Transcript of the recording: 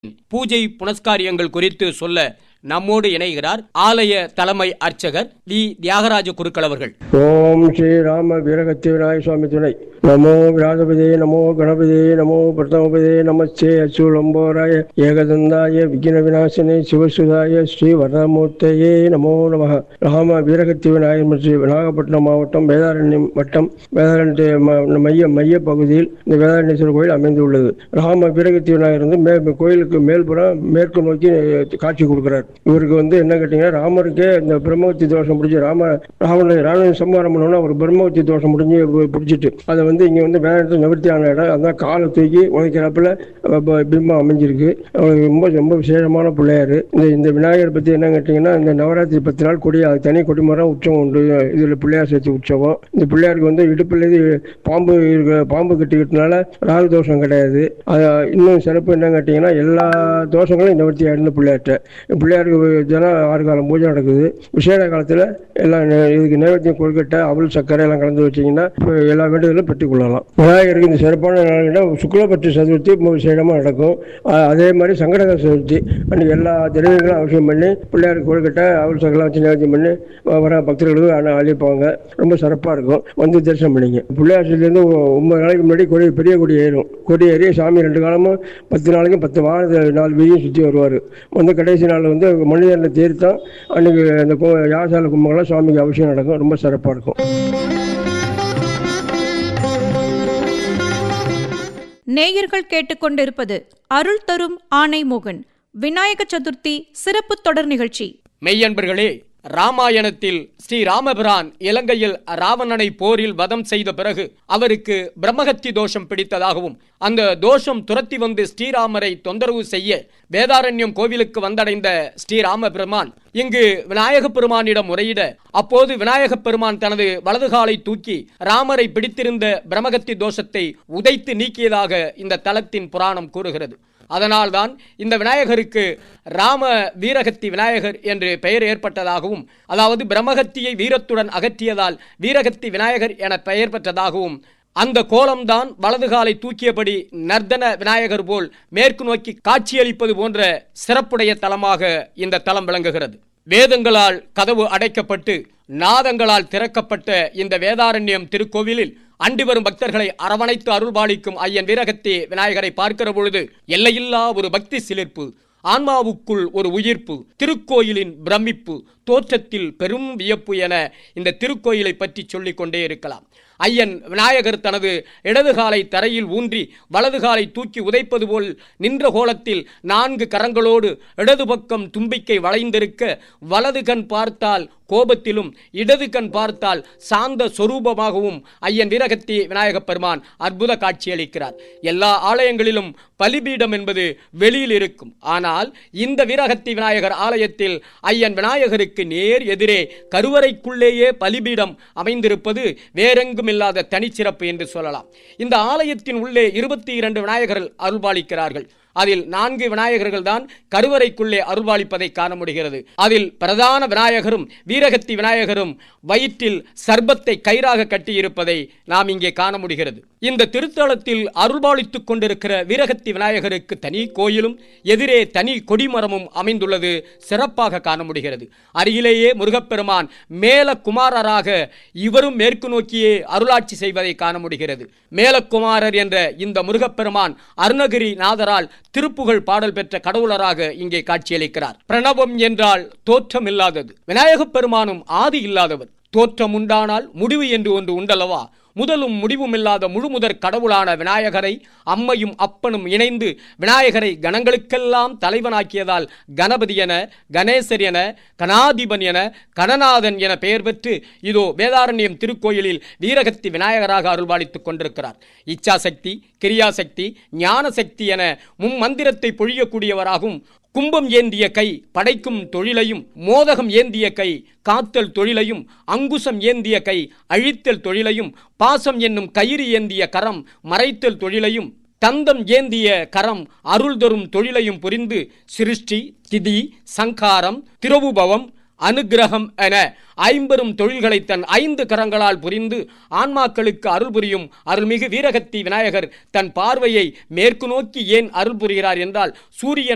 பூஜை புனஸ்காரியங்கள் குறித்து சொல்ல நம்மோடு இணைகிறார் ஆலய தலைமை அர்ச்சகர் வி தியாகராஜ குருக்கள் அவர்கள் ஓம் ஸ்ரீ ராம வீரகத்தி விநாயக சுவாமி துணை நமோ விராஜபதே நமோ கணபதே நமோ பிரதமபதே நமச்சே அச்சுலம்போராய ஏகதந்தாய விக்ன விநாசனே சிவசுதாய ஸ்ரீ வரதமூர்த்தையே நமோ நம ராம வீரகத்தி விநாயகர் ஸ்ரீ நாகப்பட்டினம் மாவட்டம் வேதாரண்யம் வட்டம் வேதாரண்ய ம- மைய மைய பகுதியில் இந்த வேதாரண்யேஸ்வரர் கோயில் அமைந்துள்ளது ராம வீரகத்தி விநாயகர் வந்து மே கோயிலுக்கு மேல்புறம் மேற்கு நோக்கி காட்சி கொடுக்கிறார் இவருக்கு வந்து என்ன கேட்டீங்கன்னா ராமருக்கே இந்த பிரம்மவத்தி தோஷம் பிடிச்சி ராம ராவண ராவணன் சம்ஹாரம் பண்ணோன்னா அவர் பிரம்மவத்தி தோஷம் முடிஞ்சு பி- பிடிச்சிட்டு அதை வந்து இங்க வந்து வேற இடத்துல நிவர்த்தி ஆன இடம் அதான் காலை தூக்கி உதைக்கிறப்பல அஹ், ப- பிம்பம் அமைஞ்சிருக்கு அவருக்கு ரொம்ப ரொம்ப விசேஷமான பிள்ளையாரு இந்த இந்த விநாயகர் பத்தி என்ன கேட்டீங்கன்னா இந்த நவராத்திரி பத்து நாள் கொடி அது தனி கொடிமரம் உற்சவம் உண்டு இதுல பிள்ளையார் சேர்த்து உற்சவம் இந்த பிள்ளையாருக்கு வந்து இடுப்புல இது பாம்பு இருக்க பாம்பு கட்டிக்கிட்டனால ராகு தோஷம் கிடையாது அது இன்னும் சிறப்பு என்ன கேட்டீங்கன்னா எல்லா தோஷங்களும் நிவர்த்தி ஆயிடுது பிள்ளையார்ட்ட பிள்ளையாருக்கு தினம் ஆறு காலம் பூஜை நடக்குது விசேட காலத்துல எல்லாம் நே- இதுக்கு நேவேத்தியம் கொழுக்கட்டை அவல் சர்க்கரை எல்லாம் கலந்து வச்சீங்கன்னா இப்ப எல்லா வேண்டுதலும் பெற்றுக்கொள்ளலாம் விநாயகருக்கு இந்த சிறப்பான நாள்னா சுக்லபட்ச சதுர்த்தி ரொம்ப விசேஷமா நடக்கும் அ- அதே மாதிரி சங்கடகர சதுர்த்தி அன்னைக்கு எல்லா திரவியங்களும் அவசியம் பண்ணி பிள்ளையாருக்கு கொழுக்கட்டை அவல் சக்கரெல்லாம் வச்சு நேவேத்தியம் பண்ணி வ- வர பக்தர்களுக்கு அன- அழிப்பாங்க ரொம்ப சிறப்பா இருக்கும் வந்து தரிசனம் பண்ணிங்க பிள்ளையார் இருந்து ஒன்பது நாளைக்கு முன்னாடி கொடி பெரிய கொடி ஏறும் கொடி ஏறி சாமி ரெண்டு காலமும் பத்து நாளைக்கும் பத்து வார நாலு வீதியும் சுற்றி வருவார் வந்து கடைசி நாள் வந்து மனிதர்களை தீர்த்தம் அன்னைக்கு அந்த கோ யாகசாலை கும்பங்கள்லாம் சுவாமிக்கு அவசியம் நடக்கும் ரொம்ப சிறப்பாக இருக்கும் நேயர்கள் கேட்டுக்கொண்டிருப்பது அருள் தரும் ஆணை மோகன் விநாயக சதுர்த்தி சிறப்பு தொடர் நிகழ்ச்சி மெய்யன்பர்களே ராமாயணத்தில் ஸ்ரீ ராமபிரான் இலங்கையில் ராவணனை போரில் வதம் செய்த பிறகு அவருக்கு பிரம்மகத்தி தோஷம் பிடித்ததாகவும் அந்த தோஷம் துரத்தி வந்து ஸ்ரீராமரை தொந்தரவு செய்ய வேதாரண்யம் கோவிலுக்கு வந்தடைந்த ஸ்ரீராம பெருமான் இங்கு விநாயகப் பெருமானிடம் முறையிட அப்போது விநாயகப் பெருமான் தனது வலது காலை தூக்கி ராமரை பிடித்திருந்த பிரம்மகத்தி தோஷத்தை உதைத்து நீக்கியதாக இந்த தலத்தின் புராணம் கூறுகிறது அதனால்தான் இந்த விநாயகருக்கு ராம வீரகத்தி விநாயகர் என்று பெயர் ஏற்பட்டதாகவும் அதாவது பிரம்மகத்தியை வீரத்துடன் அகற்றியதால் வீரகத்தி விநாயகர் என பெயர் பெற்றதாகவும் அந்த கோலம்தான் வலது காலை தூக்கியபடி நர்தன விநாயகர் போல் மேற்கு நோக்கி காட்சியளிப்பது போன்ற சிறப்புடைய தலமாக இந்த தலம் விளங்குகிறது வேதங்களால் கதவு அடைக்கப்பட்டு நாதங்களால் திறக்கப்பட்ட இந்த வேதாரண்யம் திருக்கோவிலில் அண்டி வரும் பக்தர்களை அரவணைத்து அருள்பாலிக்கும் ஐயன் வீரகத்தி விநாயகரை பார்க்கிற பொழுது எல்லையில்லா ஒரு பக்தி சிலிர்ப்பு ஆன்மாவுக்குள் ஒரு உயிர்ப்பு திருக்கோயிலின் பிரமிப்பு தோற்றத்தில் பெரும் வியப்பு என இந்த திருக்கோயிலை பற்றி சொல்லிக் கொண்டே இருக்கலாம் ஐயன் விநாயகர் தனது இடது காலை தரையில் ஊன்றி வலது காலை தூக்கி உதைப்பது போல் நின்ற கோலத்தில் நான்கு கரங்களோடு இடது பக்கம் தும்பிக்கை வளைந்திருக்க வலது கண் பார்த்தால் கோபத்திலும் இடது கண் பார்த்தால் சாந்த சொரூபமாகவும் ஐயன் வீரகத்தி விநாயகப் பெருமான் அற்புத காட்சியளிக்கிறார் எல்லா ஆலயங்களிலும் பலிபீடம் என்பது வெளியில் இருக்கும் ஆனால் இந்த வீரகத்தி விநாயகர் ஆலயத்தில் ஐயன் விநாயகருக்கு நேர் எதிரே கருவறைக்குள்ளேயே பலிபீடம் அமைந்திருப்பது வேறெங்கும் இல்லாத தனிச்சிறப்பு என்று சொல்லலாம் இந்த ஆலயத்தின் உள்ளே இருபத்தி இரண்டு விநாயகர்கள் அருள்பாலிக்கிறார்கள் அதில் நான்கு விநாயகர்கள் தான் கருவறைக்குள்ளே அருள்பாலிப்பதை காண முடிகிறது அதில் பிரதான விநாயகரும் வீரகத்தி விநாயகரும் வயிற்றில் சர்பத்தை கயிறாக கட்டியிருப்பதை நாம் இங்கே காண முடிகிறது இந்த திருத்தலத்தில் அருள்பாலித்துக் கொண்டிருக்கிற வீரகத்தி விநாயகருக்கு தனி கோயிலும் எதிரே தனி கொடிமரமும் அமைந்துள்ளது சிறப்பாக காண முடிகிறது அருகிலேயே முருகப்பெருமான் மேல குமாரராக இவரும் மேற்கு நோக்கியே அருளாட்சி செய்வதை காண முடிகிறது மேலக்குமாரர் என்ற இந்த முருகப்பெருமான் அருணகிரி நாதரால் திருப்புகழ் பாடல் பெற்ற கடவுளராக இங்கே காட்சியளிக்கிறார் பிரணவம் என்றால் தோற்றம் இல்லாதது விநாயகப் பெருமானும் ஆதி இல்லாதவர் தோற்றம் உண்டானால் முடிவு என்று ஒன்று உண்டல்லவா முதலும் முடிவும் இல்லாத முழுமுதற் கடவுளான விநாயகரை அம்மையும் அப்பனும் இணைந்து விநாயகரை கணங்களுக்கெல்லாம் தலைவனாக்கியதால் கணபதி என கணேசர் என கணாதிபன் என கணநாதன் என பெயர் பெற்று இதோ வேதாரண்யம் திருக்கோயிலில் வீரகத்தி விநாயகராக அருள்பாலித்துக் கொண்டிருக்கிறார் இச்சாசக்தி கிரியாசக்தி ஞானசக்தி என மும்மந்திரத்தை பொழியக்கூடியவராகவும் கும்பம் ஏந்திய கை படைக்கும் தொழிலையும் மோதகம் ஏந்திய கை காத்தல் தொழிலையும் அங்குசம் ஏந்திய கை அழித்தல் தொழிலையும் பாசம் என்னும் கயிறு ஏந்திய கரம் மறைத்தல் தொழிலையும் தந்தம் ஏந்திய கரம் அருள் தரும் தொழிலையும் புரிந்து சிருஷ்டி திதி சங்காரம் திரவுபவம் அனுக்கிரகம் என ஐம்பெரும் தொழில்களை தன் ஐந்து கரங்களால் புரிந்து ஆன்மாக்களுக்கு அருள் புரியும் அருள்மிகு வீரகத்தி விநாயகர் தன் பார்வையை மேற்கு நோக்கி ஏன் அருள் புரிகிறார் என்றால் சூரியன்